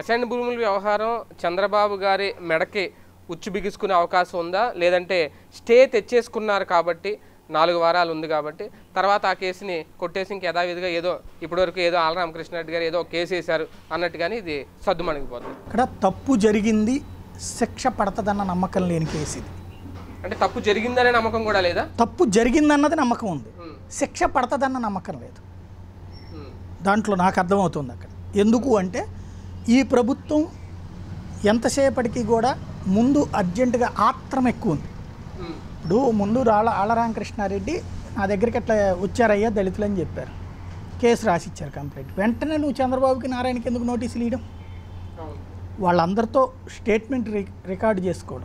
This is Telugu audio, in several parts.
అసైన్ భూముల వ్యవహారం చంద్రబాబు గారి మెడకి ఉచ్చు బిగుసుకునే అవకాశం ఉందా లేదంటే స్టే తెచ్చేసుకున్నారు కాబట్టి నాలుగు వారాలు ఉంది కాబట్టి తర్వాత ఆ కేసుని కొట్టేసి ఇంక యథావిధిగా ఏదో ఇప్పటివరకు ఏదో ఆల రామకృష్ణారెడ్డి గారు ఏదో ఒక కేసు వేశారు అన్నట్టుగానే ఇది సద్దుమణిగిపోతుంది ఇక్కడ తప్పు జరిగింది శిక్ష పడతదన్న నమ్మకం లేని కేసు ఇది అంటే తప్పు జరిగిందనే నమ్మకం కూడా లేదా తప్పు జరిగిందన్నది నమ్మకం ఉంది ఉమ్, శిక్ష పడతదన్న నమ్మకం లేదు ఉమ్, దాంట్లో నాకు అర్థమవుతుంది అక్కడ ఎందుకు అంటే ఈ ప్రభుత్వం ఎంతసేపటికి కూడా ముందు అర్జెంటుగా ఆత్రం ఎక్కువ ఉంది ఉమ్, ఇప్పుడు ముందు రాళ్ళ ఆళ్ళరామకృష్ణారెడ్డి నా దగ్గరికి అట్లా వచ్చారయ్యా దళితులు అని చెప్పారు కేసు రాసిచ్చారు కంప్లైంట్ వెంటనే నువ్వు చంద్రబాబుకి నారాయణకి ఎందుకు నోటీసులు ఇవ్వడం అవును వాళ్ళందరితో స్టేట్మెంట్ రి రికార్డు చేసుకోవడం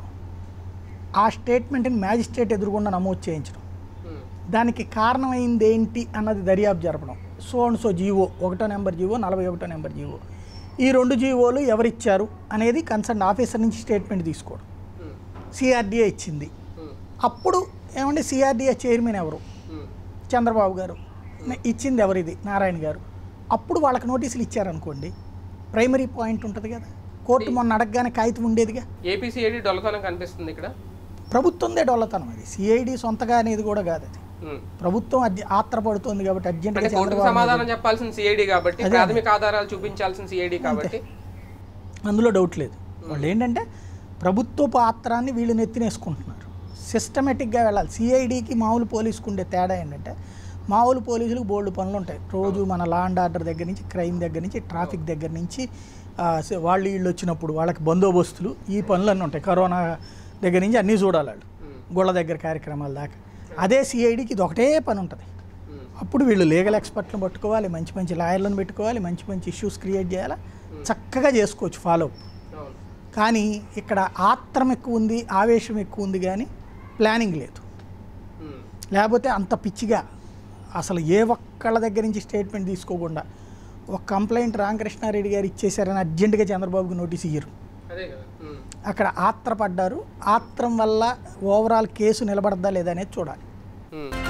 ఆ స్టేట్మెంట్ని మ్యాజిస్ట్రేట్ ఎదురుగుండా నమోదు చేయించడం ఉమ్, దానికి కారణమైంది ఏంటి అన్నది దర్యాప్తు జరపడం సో అండ్ సో జీవో ఒకటో నెంబర్ జీవో నలభై ఒకటో నెంబర్ జీవో ఈ రెండు జీవోలు ఎవరిచ్చారు అనేది కన్సర్న్ ఆఫీసర్ నుంచి స్టేట్మెంట్ తీసుకోవడం ఉమ్, సిఆర్డీఏ ఇచ్చింది ఉమ్, అప్పుడు ఏమంటే సిఆర్డీఏ చైర్మన్ ఎవరు ఉమ్, చంద్రబాబు గారు న- ఇచ్చింది ఎవరిది నారాయణ గారు అప్పుడు వాళ్ళకి నోటీసులు ఇచ్చారనుకోండి ప్రైమరీ పాయింట్ ఉంటుంది కదా కోర్టు మొన్న అడగగానే కాగితం ఉండేదిగా ఏపీసీఐడి డొల్లతనం కనిపిస్తుంది ఇక్కడ ప్రభుత్వందే డొల్లతనం అది సిఐడి సొంతగా అనేది కూడా కాదు అది ఉమ్. ప్రభుత్వం అర్జె ఆత్రపడుతుంది కాబట్టి అంటే అర్జెంటుగా కోర్టుకు చంద్రబాబు సమాధానం చెప్పాల్సిన సిఐడి కాబట్టి ప్రాథమిక ఆధారాలు చూపించాల్సిన సిఐడి కాబట్టి అందులో డౌట్ లేదు వాళ్ళు ఏంటంటే ప్రభుత్వ పాత్రాన్ని వీళ్ళు నెత్తినేసుకుంటున్నారు సిస్టమేటిక్గా వెళ్ళాలి సిఐడికి మామూలు పోలీసుకు ఉండే తేడా ఏంటంటే మామూలు పోలీసులకు బోల్డ్ పనులు ఉంటాయి రోజు మన లా అండ్ ఆర్డర్ దగ్గర నుంచి క్రైమ్ దగ్గర నుంచి ట్రాఫిక్ దగ్గర నుంచి ఆ, స- వాళ్ళు వీళ్ళు వచ్చినప్పుడు వాళ్ళకి బందోబస్తులు ఈ పనులన్నీ ఉంటాయి కరోనా దగ్గర నుంచి అన్నీ చూడాలి వాళ్ళు గోళ్ళ దగ్గర కార్యక్రమాల దాకా అదే సిఐడికి ఇది ఒకటే పని ఉంటుంది ఉమ్, అప్పుడు వీళ్ళు లీగల్ ఎక్స్పర్ట్లను పట్టుకోవాలి మంచి మంచి లాయర్లను పెట్టుకోవాలి మంచి మంచి ఇష్యూస్ క్రియేట్ చేయాలి చక్కగా చేసుకోవచ్చు ఫాలో అవును కానీ ఇక్కడ ఆత్రం ఎక్కువ ఉంది ఆవేశం ఎక్కువ ఉంది కానీ ప్లానింగ్ లేదు ఉమ్, లేకపోతే అంత పిచ్చిగా అసలు ఏ ఒక్కళ్ళ దగ్గర నుంచి స్టేట్మెంట్ తీసుకోకుండా ఒక కంప్లైంట్ రామకృష్ణారెడ్డి గారు ఇచ్చేశారని అర్జెంటుగా చంద్రబాబుకి నోటీస్ ఇయ్యరు అదే కదా ఉమ్, అక్కడ ఆత్రపడ్డారు ఆత్రం వల్ల ఓవరాల్ కేసు నిలబడద్దా లేదా అనేది చూడాలి ఉమ్.